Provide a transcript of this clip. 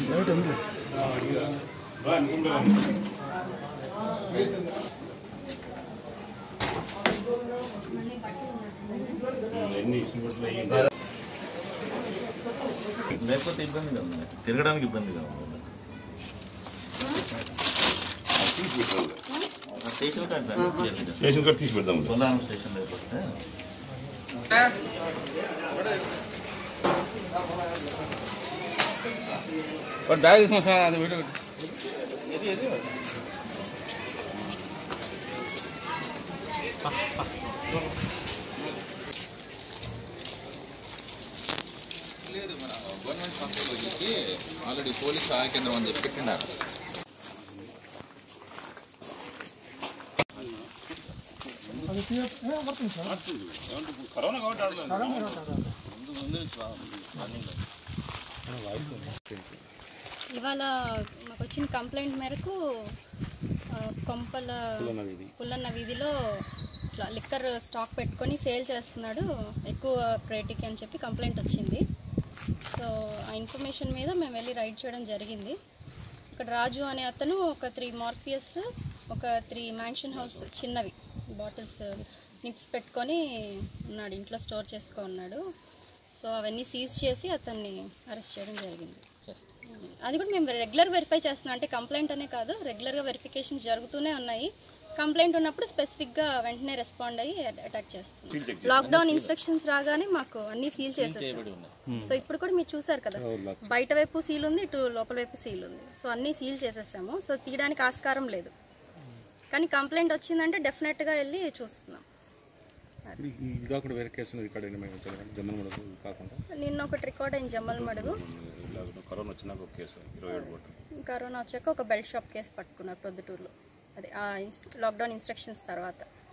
లేకపోతే ఇబ్బందిగా ఉంది తిరగడానికి ఇబ్బందిగా ఉంది ఆ స్టేషన్ కార్డు దాన్ని స్టేషన్ కార్డు తీసి పెడదాం బొల్లారం స్టేషన్ దగ్గర వస్తే బ్యాగ్ తీసుకున్నా అది వీడియో లేదు మన గవర్నమెంట్ హాస్పిటల్కి ఆల్రెడీ పోలీస్ సహాయ కేంద్రం అని చెప్పి పెట్టినారు ఇవాళ మాకు వచ్చిన కంప్లైంట్ మేరకు ఆ, కొంపల పుల్లన్న వీధిలో ఇట్లా లిక్కర్ స్టాక్ పెట్టుకొని సేల్ చేస్తున్నాడు ఎక్కువ రేటుకి అని చెప్పి కంప్లైంట్ వచ్చింది సో ఆ ఇన్ఫర్మేషన్ మీద మేము వెళ్ళి రైడ్ చేయడం జరిగింది ఇక్కడ రాజు అనే అతను ఒక త్రీ మార్ఫియస్ ఒక త్రీ మ్యాన్షన్ హౌస్ చిన్నవి బాటిల్స్ నిప్స్ పెట్టుకొని ఉన్నాడు ఇంట్లో స్టోర్ చేసుకో ఉన్నాడు సో అవన్నీ సీజ్ చేసి అతన్ని అరెస్ట్ చేయడం జరిగింది అది కూడా మేము రెగ్యులర్ వెరిఫై చేస్తున్నాం అంటే కంప్లైంట్ అనే కాదు రెగ్యులర్గా వెరిఫికేషన్స్ జరుగుతూనే ఉన్నాయి కంప్లైంట్ ఉన్నప్పుడు స్పెసిఫిక్గా వెంటనే రెస్పాండ్ అయ్యి అటాక్ చేస్తున్నాం లాక్డౌన్ ఇన్స్ట్రక్షన్స్ రాగానే మాకు అన్ని సీల్ చేసేసారు సో ఇప్పుడు కూడా మీరు చూసారు కదా బయట వైపు సీల్ ఉంది ఇటు లోపల వైపు సీల్ ఉంది సో అన్ని సీల్ చేసేసాము సో తీయడానికి ఆస్కారం లేదు కానీ కంప్లైంట్ వచ్చిందంటే డెఫినెట్గా వెళ్ళి చూస్తున్నాం ఇది కాకుండా వేరే కేసు ఉంది ఇక్కడ ఏమైనా జమ్మల్ మడకు కాకుండా నిన్న ఒకటి రికార్డ్ అయింది జమ్మల్ మడుగు కరోనా వచ్చినాక ఒక కేసు ఇరవై ఏడు కోట్లు కరోనా వచ్చాక ఒక బెల్ట్ షాప్ కేసు పట్టుకున్నారు ప్రొద్దుటూరులో అదే ఆ ఇన్స్ట్ లాక్డౌన్ ఇన్స్ట్రక్షన్స్ తర్వాత